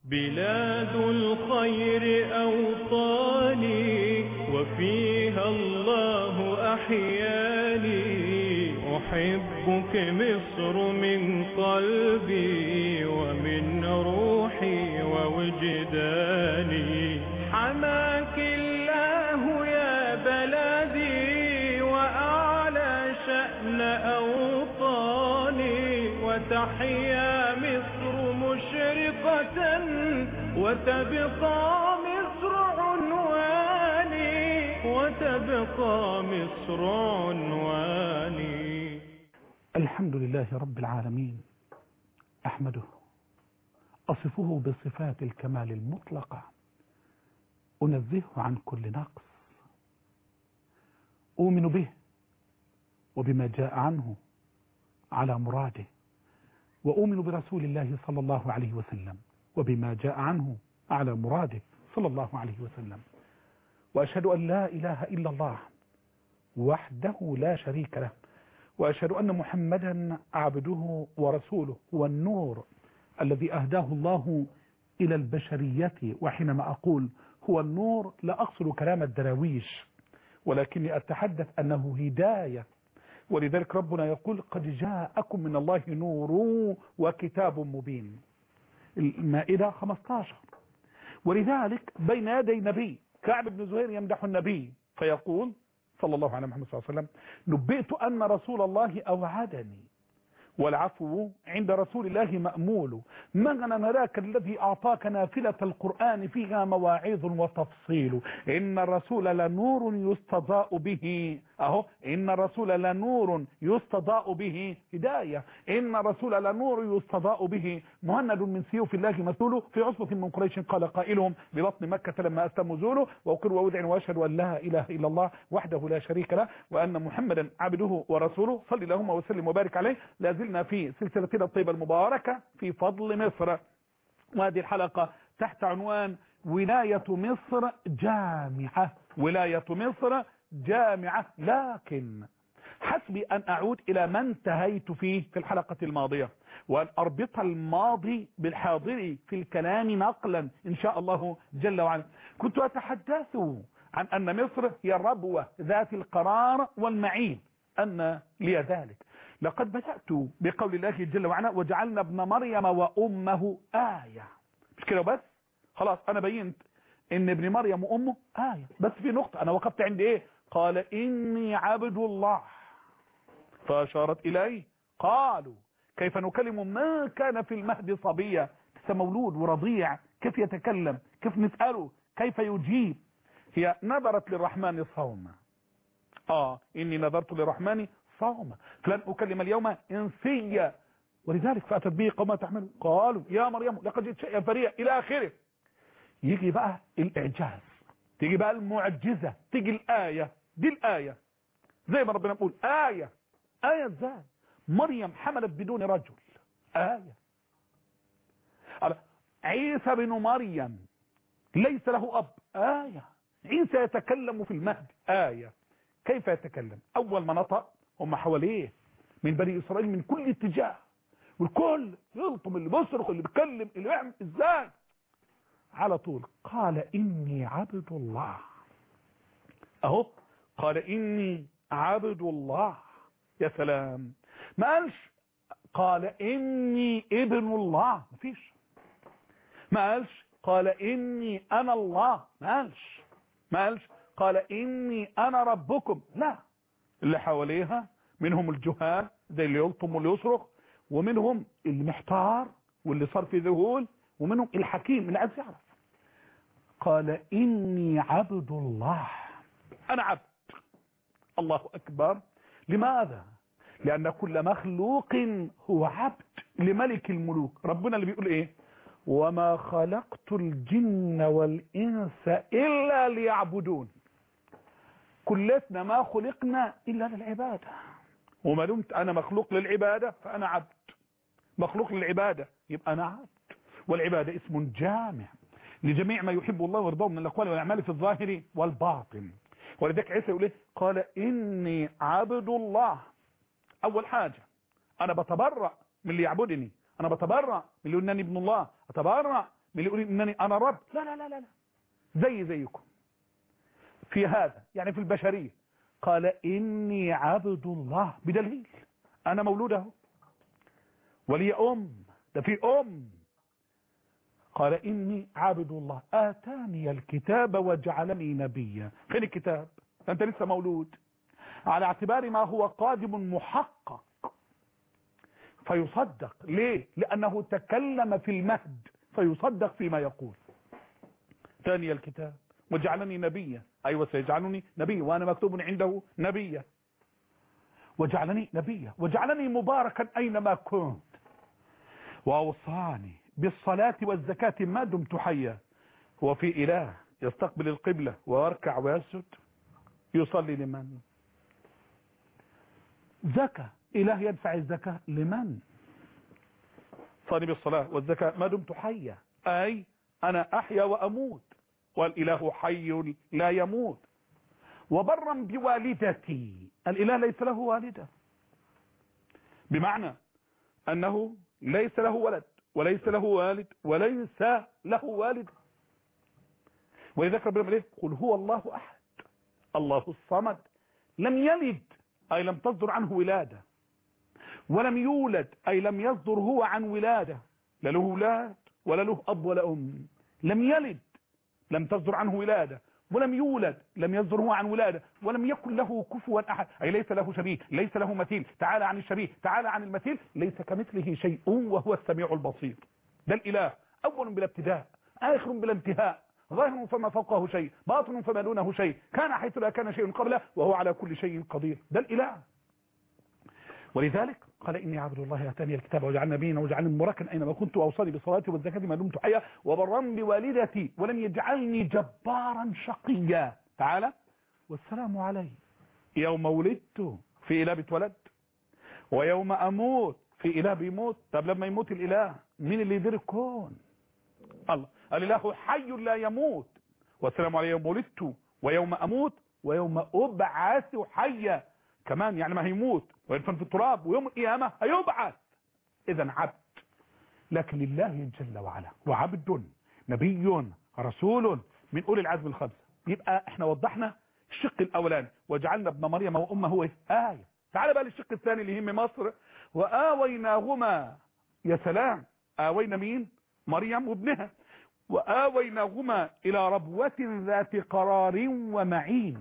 بلاد الخير أوطاني وفيها الله أحياني أحبك مصر من قلبي ومن روحي ووجداني حماك الله يا بلدي وأعلى شأن أوطاني وتحيا مصر مشرقة وتبقى مصر عنواني وتبقى مصر عنواني الحمد لله رب العالمين أحمده أصفه بصفات الكمال المطلقة أنزهه عن كل نقص أؤمن به وبما جاء عنه على مراده وأؤمن برسول الله صلى الله عليه وسلم وبما جاء عنه على مراده صلى الله عليه وسلم وأشهد أن لا إله إلا الله وحده لا شريك له وأشهد أن محمدا عبده ورسوله هو النور الذي أهداه الله إلى البشرية وحينما أقول هو النور لا أقصد كلام الدراويش ولكني أتحدث أنه هداية ولذلك ربنا يقول قد جاءكم من الله نور وكتاب مبين المائدة 15 ولذلك بين يدي نبي كعب بن زهير يمدح النبي فيقول صلى الله عليه محمد صلى الله عليه وسلم نبئت أن رسول الله أوعدني والعفو عند رسول الله مأمول مغنى ذاك الذي أعطاك نافلة القرآن فيها مواعظ وتفصيل إن الرسول لنور يستضاء به أهو إن الرسول لنور يستضاء به هداية إن الرسول لنور يستضاء به مهند من سيوف الله مثوله في عصبة من قريش قال قائلهم ببطن مكة لما أستم زوله وأقر وودع وأشهد أن لا إله إلا الله وحده لا شريك له وأن محمدا عبده ورسوله صلى اللهم وسلم وبارك عليه لا زلنا في سلسلتنا الطيبة المباركة في فضل مصر وهذه الحلقة تحت عنوان ولاية مصر جامعة ولاية مصر جامعة لكن حسبي أن أعود إلى ما انتهيت فيه في الحلقة الماضية وأن أربط الماضي بالحاضر في الكلام نقلا إن شاء الله جل وعلا كنت أتحدث عن أن مصر هي الربوة ذات القرار والمعين أن لي ذلك لقد بدأت بقول الله جل وعلا وجعلنا ابن مريم وأمه آية مش كده بس خلاص أنا بينت إن ابن مريم وأمه آية بس في نقطة أنا وقفت عند إيه قال إني عبد الله فأشارت إليه قالوا كيف نكلم ما كان في المهد صبيا لسه مولود ورضيع كيف يتكلم كيف نسأله كيف يجيب هي نظرت للرحمن صوما آه إني نظرت للرحمن صوما فلن أكلم اليوم إنسيا ولذلك فأتت به قوما تحمل قالوا يا مريم لقد جئت شيئا فريا إلى آخره يجي بقى الإعجاز تيجي بقى المعجزة تيجي الآية دي الآية زي ما ربنا بيقول آية آية ازاي مريم حملت بدون رجل آية عيسى بن مريم ليس له أب آية عيسى يتكلم في المهد آية كيف يتكلم أول ما نطق هم حواليه من بني إسرائيل من كل اتجاه والكل يلطم اللي بيصرخ اللي بيتكلم اللي يعمل ازاي على طول قال إني عبد الله أهو قال إني عبد الله يا سلام ما قالش قال إني ابن الله ما فيش ما قالش قال إني أنا الله ما قالش ما قالش قال إني أنا ربكم لا اللي حواليها منهم الجهال زي اللي يلطم واللي يصرخ ومنهم المحتار واللي صار في ذهول ومنهم الحكيم اللي عايز يعرف قال إني عبد الله أنا عبد الله أكبر لماذا لأن كل مخلوق هو عبد لملك الملوك ربنا اللي بيقول إيه وما خلقت الجن والإنس إلا ليعبدون كلتنا ما خلقنا إلا للعبادة وما دمت أنا مخلوق للعبادة فأنا عبد مخلوق للعبادة يبقى أنا عبد والعبادة اسم جامع لجميع ما يحب الله ويرضاه من الأقوال والأعمال في الظاهر والباطن ولذلك عيسى يقول ايه قال إني عبد الله أول حاجة أنا بتبرأ من اللي يعبدني أنا بتبرأ من اللي يقول إنني ابن الله أتبرأ من اللي يقول انني انا رب لا لا لا لا لا زي زيكم في هذا يعني في البشرية قال اني عبد الله بدليل انا مولود اهو ولي ام ده في ام قال اني عبد الله اتاني الكتاب وجعلني نبيا فين الكتاب انت لسه مولود على اعتبار ما هو قادم محقق فيصدق ليه لانه تكلم في المهد فيصدق فيما يقول ثاني الكتاب وجعلني نبيا ايوه سيجعلني نبيا وانا مكتوب عنده نبيا وجعلني نبيا وجعلني مباركا اينما كنت واوصاني بالصلاة والزكاة ما دمت حيا هو في اله يستقبل القبلة ويركع ويسجد يصلي لمن زكاة اله يدفع الزكاة لمن صلي بالصلاة والزكاة ما دمت حيا اي انا احيا واموت والاله حي لا يموت وبرا بوالدتي الاله ليس له والده بمعنى انه ليس له ولد وليس له والد وليس له والد ولذلك ربنا ليه قل هو الله احد الله الصمد لم يلد اي لم تصدر عنه ولاده ولم يولد اي لم يصدر هو عن ولاده لا له اولاد ولا له اب ولا ام لم يلد لم تصدر عنه ولاده ولم يولد لم يصدر هو عن ولاده ولم يكن له كفوا احد اي ليس له شبيه ليس له مثيل تعالى عن الشبيه تعالى عن المثيل ليس كمثله شيء وهو السميع البصير ده الاله اول بلا ابتداء اخر بلا انتهاء ظاهر فما فوقه شيء باطن فما دونه شيء كان حيث لا كان شيء قبله وهو على كل شيء قدير ده الاله ولذلك قال إني عبد الله أتاني الكتاب وجعلنا نبيا وجعلني مباركا أينما كنت وأوصاني بصلاتي والزكاة ما دمت حيا وبرا بوالدتي ولم يجعلني جبارا شقيا تعالى والسلام علي يوم ولدت في إله بتولد ويوم أموت في إله بيموت طب لما يموت الإله مين اللي يدير الكون الله الإله حي لا يموت والسلام علي يوم ولدت ويوم أموت ويوم أبعث حيا كمان يعني ما هيموت ويدفن في التراب ويوم القيامة هيبعث اذا عبد لكن لله جل وعلا وعبد نبي رسول من اولي العزم الخمسة يبقى احنا وضحنا الشق الاولاني وجعلنا ابن مريم وامه هو آية تعال بقى للشق الثاني اللي يهم مصر وآويناهما يا سلام آوينا مين مريم وابنها وآويناهما إلى ربوة ذات قرار ومعين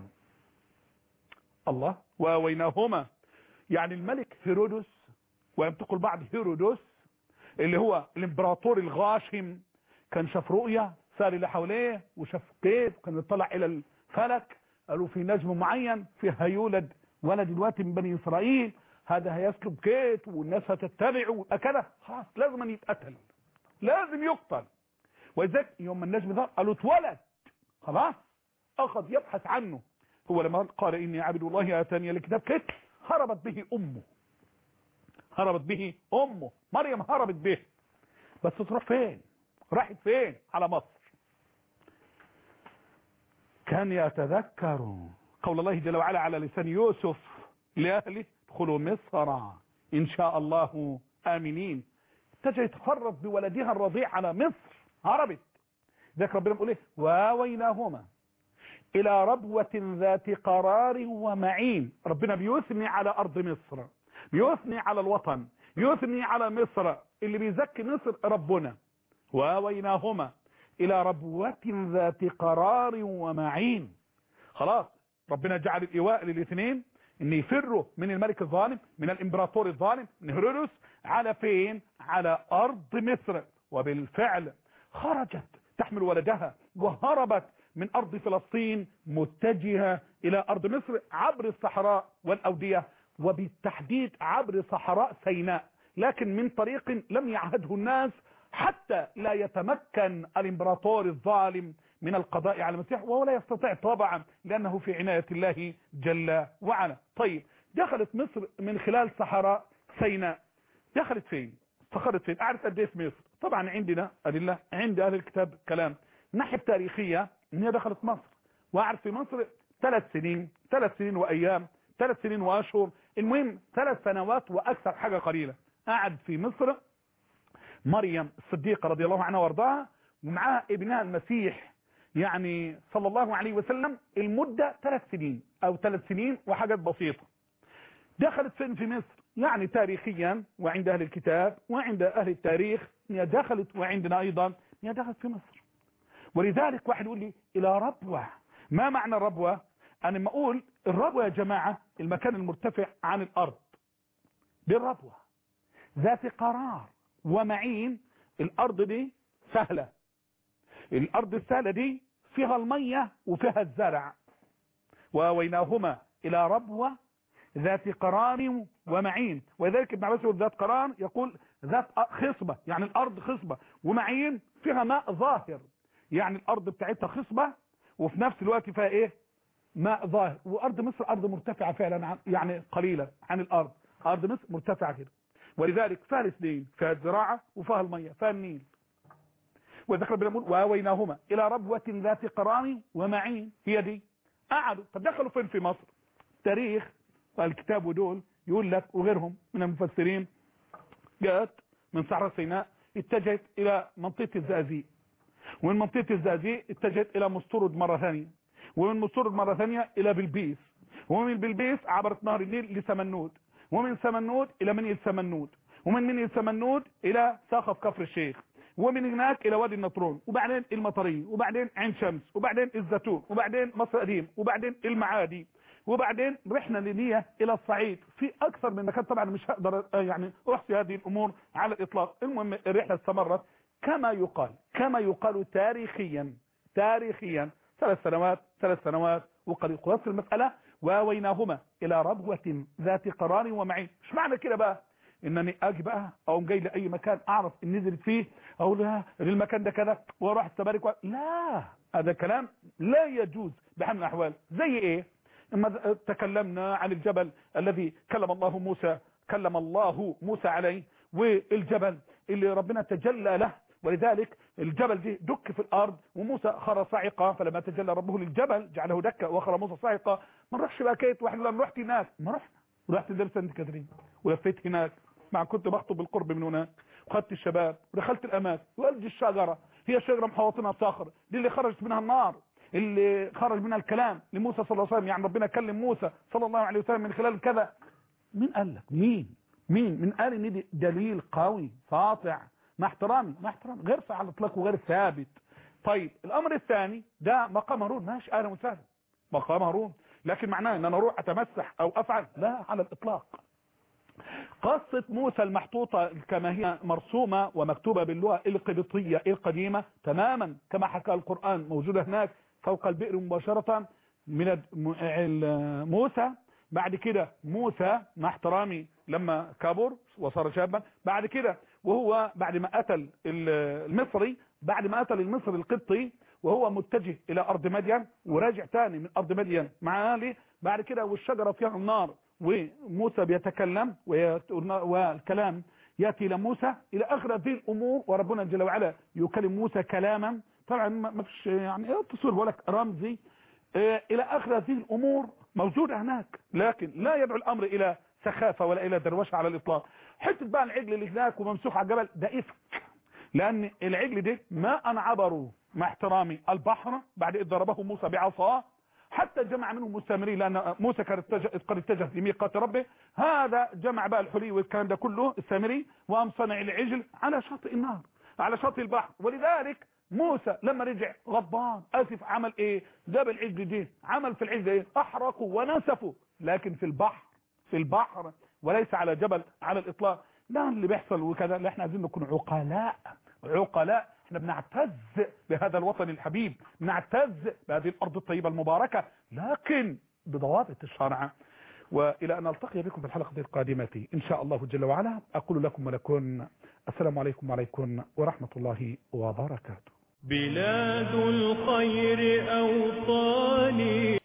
الله وآويناهما يعني الملك هيرودس وينطق البعض هيرودس اللي هو الامبراطور الغاشم كان شاف رؤية سار اللي حواليه وشاف كيف كان يطلع الى الفلك قالوا في نجم معين فيه هيولد ولد دلوقتي من بني اسرائيل هذا هيسلب كيت والناس هتتبعه كده خلاص لازم أن يتقتل لازم يقتل ولذلك يوم النجم ده قالوا اتولد خلاص اخذ يبحث عنه هو لما قال اني عبد الله اتاني الكتاب كده هربت به امه هربت به امه مريم هربت به بس تروح فين راحت فين على مصر كان يتذكر قول الله جل وعلا على لسان يوسف لأهله ادخلوا مصر إن شاء الله آمنين اتجه يتفرد بولدها الرضيع على مصر هربت ذاك ربنا بيقول ايه واويناهما الى ربوة ذات قرار ومعين ربنا بيثني على ارض مصر بيثني على الوطن يثني على مصر اللي بيزكي مصر ربنا واويناهما الى ربوة ذات قرار ومعين خلاص ربنا جعل الايواء للاثنين ان يفروا من الملك الظالم من الامبراطور الظالم من هيرودس على فين على ارض مصر وبالفعل خرجت تحمل ولدها وهربت من ارض فلسطين متجهة الى ارض مصر عبر الصحراء والاودية وبالتحديد عبر صحراء سيناء لكن من طريق لم يعهده الناس حتى لا يتمكن الامبراطور الظالم من القضاء على المسيح وهو لا يستطيع طبعا لانه في عناية الله جل وعلا طيب دخلت مصر من خلال صحراء سيناء دخلت فين استقرت فين قعدت قد ايه في مصر طبعا عندنا ادله عند اهل الكتاب كلام الناحيه التاريخيه ان هي دخلت مصر وقعدت في مصر ثلاث سنين ثلاث سنين وايام ثلاث سنين واشهر المهم ثلاث سنوات واكثر حاجه قليله قعد في مصر مريم الصديقه رضي الله عنها وارضاها ومعاه ابنها المسيح يعني صلى الله عليه وسلم المدة ثلاث سنين او ثلاث سنين وحاجات بسيطة دخلت فين في مصر يعني تاريخيا وعند اهل الكتاب وعند اهل التاريخ هي دخلت وعندنا ايضا هي دخلت في مصر ولذلك واحد يقول لي الى ربوة ما معنى الربوة انا لما اقول الربوة يا جماعة المكان المرتفع عن الارض دي الربوة ذات قرار ومعين الارض دي سهلة الارض السهلة دي فيها المية وفيها الزرع وويناهما الى ربوة ذات قرار ومعين ولذلك ابن عباس يقول ذات قرار يقول ذات خصبة يعني الارض خصبة ومعين فيها ماء ظاهر يعني الارض بتاعتها خصبة وفي نفس الوقت فيها ايه ماء ظاهر وارض مصر ارض مرتفعة فعلا عن يعني قليلة عن الارض ارض مصر مرتفعة كده ولذلك فيها الاثنين فيها الزراعة وفيها المية فيها النيل وذكر ربنا يقول واويناهما الى ربوة ذات قرار ومعين هي دي قعدوا طب دخلوا فين في مصر تاريخ الكتاب ودول يقول لك وغيرهم من المفسرين جاءت من صحراء سيناء اتجهت الى منطقة الزقازيق ومن منطقة الزقازيق اتجهت الى مستورد مرة ثانية ومن مستورد مرة ثانية الى بلبيس ومن بلبيس عبرت نهر النيل لسمنود ومن سمنود الى منيل سمنود ومن منيل سمنود الى ساقف كفر الشيخ ومن هناك الى وادي النطرون وبعدين المطرية وبعدين عين شمس وبعدين الزيتون وبعدين مصر قديم وبعدين المعادي وبعدين رحنا لنية الى الصعيد في اكثر من مكان طبعا مش هقدر يعني احصي هذه الامور على الاطلاق المهم الرحلة استمرت كما يقال كما يقال تاريخيا تاريخيا ثلاث سنوات ثلاث سنوات وقد خلاص المسألة واويناهما الى ربوة ذات قرار ومعين مش معنى كده بقى انني اجي بقى او جاي لاي مكان اعرف ان نزلت فيه اقول لا المكان ده كذا واروح استبارك و... لا هذا كلام لا يجوز بحال من الاحوال زي ايه اما تكلمنا عن الجبل الذي كلم الله موسى كلم الله موسى عليه والجبل اللي ربنا تجلى له ولذلك الجبل دي دك في الارض وموسى خر صعقا فلما تجلى ربه للجبل جعله دكا وخر موسى صعقا ما نروحش بقى كيت واحد لما رحت هناك ما رحنا ورحت درس سانت كاترين ولفيت هناك مع كنت بخطب بالقرب من هناك وخدت الشباب ودخلت الاماكن والج الشجره هي شجره محوطنها بصخر دي اللي خرجت منها النار اللي خرج منها الكلام لموسى صلى الله عليه وسلم يعني ربنا كلم موسى صلى الله عليه وسلم من خلال كذا مين قال لك مين مين من قال ان دي دليل قوي ساطع مع احترامي مع احترامي غير على الاطلاق وغير ثابت طيب الامر الثاني ده مقام هارون ماشي اهلا وسهلا مقام هارون لكن معناه ان انا اروح اتمسح او افعل لا على الاطلاق قصة موسى المحطوطة كما هي مرسومة ومكتوبة باللغة القبطية القديمة تماما كما حكى القرآن موجودة هناك فوق البئر مباشرة من موسى بعد كده موسى مع احترامي لما كبر وصار شابا بعد كده وهو بعد ما قتل المصري بعد ما قتل المصري القبطي وهو متجه الى ارض مدين وراجع تاني من ارض مدين مع اهلي بعد كده والشجرة فيها النار وموسى بيتكلم والكلام ياتي الى موسى الى اخر هذه الامور وربنا جل وعلا يكلم موسى كلاما طبعا ما فيش يعني تصوير ولا رمزي الى اخر هذه الامور موجودة هناك لكن لا يدعو الامر الى سخافة ولا الى دروشة على الاطلاق حتة بقى العجل اللي هناك وممسوح على الجبل ده افك لان العجل ده ما ان عبروا مع احترامي البحر بعد اذ ضربه موسى بعصاه حتى جمع منهم السامري لان موسى كان قد اتجه لميقات ربه هذا جمع بقى الحلي والكلام ده كله السامري وقام صنع العجل على شاطئ النهر على شاطئ البحر ولذلك موسى لما رجع غضبان اسف عمل ايه جاب العجل دي عمل في العجل ايه احرقوا ونسفوا لكن في البحر في البحر وليس على جبل على الاطلاق لا اللي بيحصل وكذا لا احنا عايزين نكون عقلاء عقلاء احنا بنعتز بهذا الوطن الحبيب بنعتز بهذه الارض الطيبة المباركة لكن بضوابط الشرع والى ان نلتقي بكم في الحلقة القادمة ان شاء الله جل وعلا اقول لكم ولكم السلام عليكم وعليكم ورحمة الله وبركاته بلاد الخير أوطاني